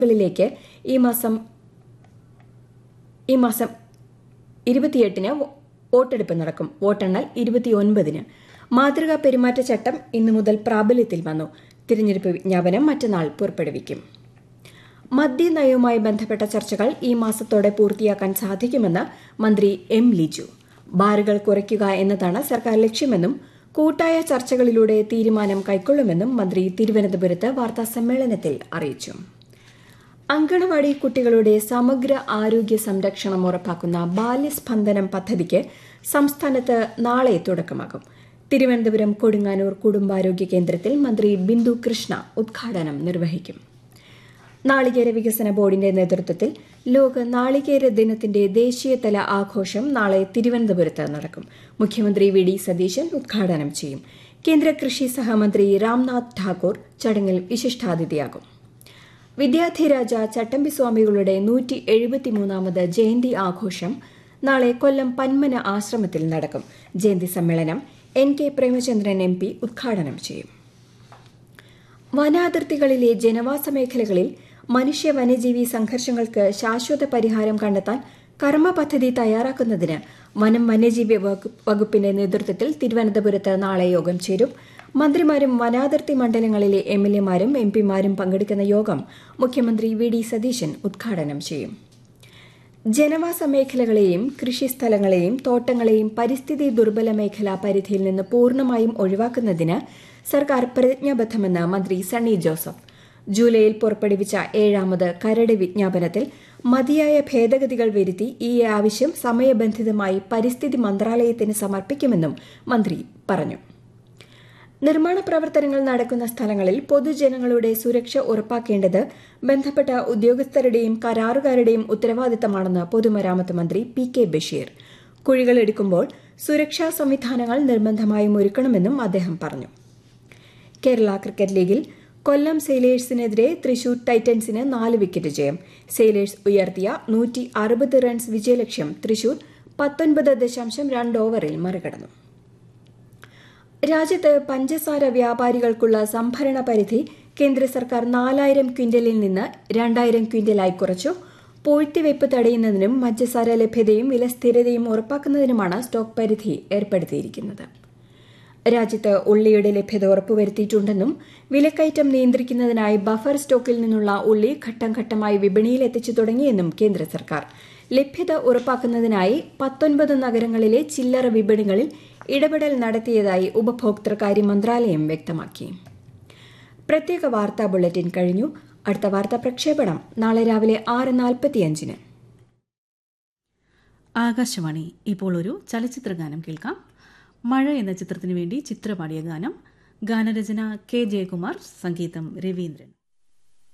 കളിലേക്ക് ഈ മാസം ഈ മാസം ഇരുപത്തിയെട്ടിന് വോട്ടെടുപ്പ് നടക്കും വോട്ടെണ്ണൽ ഇരുപത്തിയൊൻപതിന് മാതൃകാ പെരുമാറ്റച്ചട്ടം ഇന്നു മുതൽ പ്രാബല്യത്തിൽ വന്നു തിരഞ്ഞെടുപ്പ് വിജ്ഞാപനം മറ്റന്നാൾ പുറപ്പെടുവിക്കും മദ്യനയവുമായി ബന്ധപ്പെട്ട ചർച്ചകൾ ഈ മാസത്തോടെ പൂർത്തിയാക്കാൻ സാധിക്കുമെന്ന് മന്ത്രി എം ലിജു ബാറുകൾ കുറയ്ക്കുക എന്നതാണ് സർക്കാർ ലക്ഷ്യമെന്നും കൂട്ടായ ചർച്ചകളിലൂടെ തീരുമാനം കൈക്കൊള്ളുമെന്നും മന്ത്രി തിരുവനന്തപുരത്ത് വാർത്താസമ്മേളനത്തിൽ അറിയിച്ചു അങ്കണവാടി കുട്ടികളുടെ സമഗ്ര ആരോഗ്യ സംരക്ഷണം ഉറപ്പാക്കുന്ന ബാല്യസ്പന്ദനം പദ്ധതിക്ക് സംസ്ഥാനത്ത് നാളെ തുടക്കമാകും തിരുവനന്തപുരം കൊടുങ്ങാനൂർ കുടുംബാരോഗ്യ കേന്ദ്രത്തിൽ മന്ത്രി ബിന്ദു കൃഷ്ണ ഉദ്ഘാടനം നിർവഹിക്കും നാളികേര വികസന ബോർഡിന്റെ നേതൃത്വത്തിൽ ലോക നാളികേര ദിനത്തിന്റെ ദേശീയതല ആഘോഷം നാളെ തിരുവനന്തപുരത്ത് നടക്കും മുഖ്യമന്ത്രി വി ഡി സതീശൻ ഉദ്ഘാടനം ചെയ്യും കേന്ദ്ര കൃഷി സഹമന്ത്രി രാംനാഥ് ഠാക്കൂർ ചടങ്ങിൽ വിശിഷ്ടാതിഥിയാകും വിദ്യാധിരാജ ചട്ടമ്പിസ്വാമികളുടെ നൂറ്റി എഴുപത്തിമൂന്നാമത് ജയന്തി ആഘോഷം നാളെ കൊല്ലം പന്മന ആശ്രമത്തിൽ നടക്കും ജയന്തി സമ്മേളനം N K Premachandran M P ഉദ്ഘാടനം ചെയ്യും വനാതിർത്തികളിലെ ജനവാസ മേഖലകളിൽ മനുഷ്യ വന്യജീവി സംഘർഷങ്ങൾക്ക് ശാശ്വത പരിഹാരം കണ്ടെത്താൻ കർമ്മ പദ്ധതി തയ്യാറാക്കുന്നതിന് വനം വന്യജീവി വകുപ്പിന്റെ നേതൃത്വത്തിൽ തിരുവനന്തപുരത്ത് നാളെ യോഗം ചേരും മന്ത്രിമാരും വനാതിർത്തി മണ്ഡലങ്ങളിലെ എം എൽ എമാരും എം പിമാരും പങ്കെടുക്കുന്ന യോഗം മുഖ്യമന്ത്രി വി ഡി സതീശൻ ഉദ്ഘാടനം ചെയ്യും ജനവാസ മേഖലകളെയും കൃഷിസ്ഥലങ്ങളെയും തോട്ടങ്ങളെയും പരിസ്ഥിതി ദുർബല മേഖലാ പരിധിയിൽ നിന്ന് പൂർണ്ണമായും ഒഴിവാക്കുന്നതിന് സർക്കാർ പ്രതിജ്ഞാബദ്ധമെന്ന് മന്ത്രി സണ്ണി ജോസഫ് ജൂലൈയിൽ പുറപ്പെടുവിച്ച ഏഴാമത് കരട് വിജ്ഞാപനത്തിൽ മതിയായ ഭേദഗതികൾ വരുത്തി ഈ ആവശ്യം സമയബന്ധിതമായി പരിസ്ഥിതി മന്ത്രാലയത്തിന് സമർപ്പിക്കുമെന്നും മന്ത്രി പറഞ്ഞു നിർമ്മാണ പ്രവർത്തനങ്ങൾ നടക്കുന്ന സ്ഥലങ്ങളിൽ പൊതുജനങ്ങളുടെ സുരക്ഷ ഉറപ്പാക്കേണ്ടത് ബന്ധപ്പെട്ട ഉദ്യോഗസ്ഥരുടെയും കരാറുകാരുടെയും ഉത്തരവാദിത്തമാണെന്ന് പൊതുമരാമത്ത് മന്ത്രി പി കെ ബഷീർ കുഴികൾ എടുക്കുമ്പോൾ സുരക്ഷാ സംവിധാനങ്ങൾ നിർബന്ധമായും ഒരുക്കണമെന്നും അദ്ദേഹം പറഞ്ഞു കേരള ക്രിക്കറ്റ് ലീഗിൽ കൊല്ലം സെയിലേഴ്സിനെതിരെ തൃശൂർ ടൈറ്റൻസിന് നാല് വിക്കറ്റ് ജയം സെയിലേഴ്സ് ഉയർത്തിയ നൂറ്റി അറുപത് റൺസ് വിജയലക്ഷ്യം തൃശൂർ പത്തൊൻപത് ദശാംശം രണ്ട് ഓവറിൽ മറികടന്നു രാജ്യത്ത് പഞ്ചസാര വ്യാപാരികൾക്കുള്ള സംഭരണ പരിധി കേന്ദ്ര സർക്കാർ നാലായിരം ക്വിന്റലിൽ നിന്ന് രണ്ടായിരം ക്വിന്റലായി കുറച്ചു പൂഴ്ത്തിവയ്പ് തടയുന്നതിനും പഞ്ചസാര ലഭ്യതയും വില സ്ഥിരതയും ഉറപ്പാക്കുന്നതിനുമാണ് സ്റ്റോക്ക് പരിധി ഏർപ്പെടുത്തിയിരിക്കുന്നത് രാജ്യത്ത് ഉള്ളിയുടെ ലഭ്യത ഉറപ്പുവരുത്തിയിട്ടുണ്ടെന്നും വിലക്കയറ്റം നിയന്ത്രിക്കുന്നതിനായി ബഫർ സ്റ്റോക്കിൽ നിന്നുള്ള ഉള്ളി ഘട്ടം ഘട്ടമായി വിപണിയിൽ എത്തിച്ചു തുടങ്ങിയെന്നും കേന്ദ്ര സർക്കാർ ലഭ്യത ഉറപ്പാക്കുന്നതിനായി പത്തൊൻപത് നഗരങ്ങളിലെ ചില്ലറ വിപണികളിൽ ഇടപെടൽ നടത്തിയതായി ഉപഭോക്തൃകാര്യ മന്ത്രാലയം വ്യക്തമാക്കി പ്രത്യേക വാർത്താ ബുള്ളറ്റിൻ കഴിഞ്ഞു അടുത്ത വാർത്താ പ്രക്ഷേപണം നാളെ രാവിലെ ആറ് നാൽപ്പത്തിയഞ്ചിന് ആകാശവാണി ഇപ്പോൾ ഒരു ചലച്ചിത്ര ഗാനം കേൾക്കാം മഴ എന്ന ചിത്രത്തിനു വേണ്ടി ചിത്രപാടിയ ഗാനം ഗാനരചന കെ ജയകുമാർ സംഗീതം രവീന്ദ്രൻ